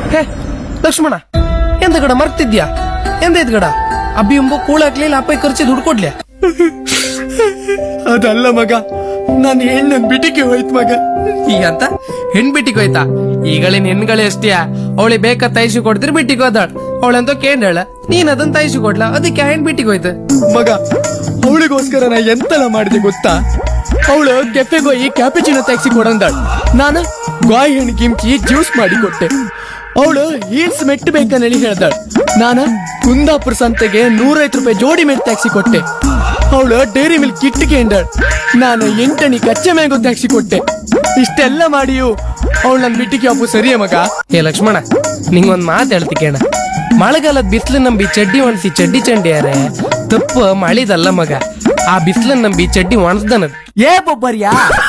ಹೇ ಲಕ್ಷ್ಮಣ ಎಂತ ಗಡ ಮರ್ತಿದ್ಯಾ ಎಂದೈತ್ ಗಡ ಅಬ್ಬಿ ಎಂಬ ಕೂಳಾಕ್ಲಿಲ್ಲ ಅಪ್ಪ ಖರ್ಚಿ ದುಡ್ಡು ಕೊಡ್ಲ್ಯಾ ಅದಲ್ಲ ಮಗ ನಾನು ಹೆಣ್ಣನ್ ಬಿಟಿಗೆ ಹೋಯ್ತು ಮಗ ಈಗ ಅಂತ ಹೆಣ್ ಬಿಟ್ಟಿಗೆ ಹೋಯ್ತಾ ಈಗಳಿನ ಹೆಣ್ಗಳೇ ಅಷ್ಟಿಯಾ ಅವಳಿ ಬೇಕಾ ತೈಸು ಕೊಡ್ತಿರ್ ಬಿಟ್ಟಿಗೆ ಹೋದಾಳ ಅವಳಂತ ಕೇಂಡಳ ನೀನ್ ಅದನ್ನ ತೈಸು ಕೊಡ್ಲ ಅದಕ್ಕೆ ಹೆಣ್ ಬಿಟ್ಟಿಗೆ ಹೋಯ್ತು ಮಗ ಅವಳಿಗೋಸ್ಕರ ನಾ ಎಂತೆಲ್ಲ ಮಾಡಿದೆ ಗೊತ್ತಾ ಅವಳು ಕೆಫೆಗೆ ಹೋಗಿ ಕ್ಯಾಪಿಚಿನೋ ಟ್ಯಾಕ್ಸಿ ಕೊಡಂದಾಳ ನಾನು ಗಾಯಿ ಹಣ್ಣು ಕಿಮ್ಕಿ ಜ್ಯೂಸ್ ಮಾಡಿ ಕೊಟ್ಟೆ ಅವಳು ಹೀಲ್ಸ್ ಮೆಟ್ಟು ಬೇಕಂದೇಳಿ ಹೇಳ್ದಾಳ ನಾನು ಕುಂದಾಪುರ ಸಂತೆಗೆ ನೂರೈವತ್ತು ರೂಪಾಯಿ ಜೋಡಿ ಮೆಟ್ ಟ್ಯಾಕ್ಸಿ ಕೊಟ್ಟೆ ಅವಳು ಡೈರಿ ಮಿಲ್ಕ್ ಕಿಟ್ಟಿಗೆ ಎಂದಾಳ ನಾನು ಎಂಟಣಿ ಕಚ್ಚೆ ಮ್ಯಾಂಗೋ ಟ್ಯಾಕ್ಸಿ ಕೊಟ್ಟೆ ಇಷ್ಟೆಲ್ಲ ಮಾಡಿಯು ಅವಳು ನನ್ ಬಿಟ್ಟಿಗೆ ಅಪ್ಪು ಸರಿಯೇ ಮಗ ಏ ಲಕ್ಷ್ಮಣ ನಿಂಗೊಂದ್ ಮಾತು ಹೇಳ್ತಿ ಕೇಣ ಮಳೆಗಾಲದ ಬಿಸಿಲು ನಂಬಿ ಚಡ್ಡಿ ಒಣಸಿ ಚಡ್ಡಿ ಚಂಡಿಯಾರೆ ತಪ್ಪು ಮಳಿದಲ್ಲ ಮಗ ಆ ಬಿಸಿಲನ್ನ ನಂಬಿ ಚಡ್ಡಿ ಒಣಸ್ದನದ್ ಏ ಬೊಬ್ಬರ್ಯಾ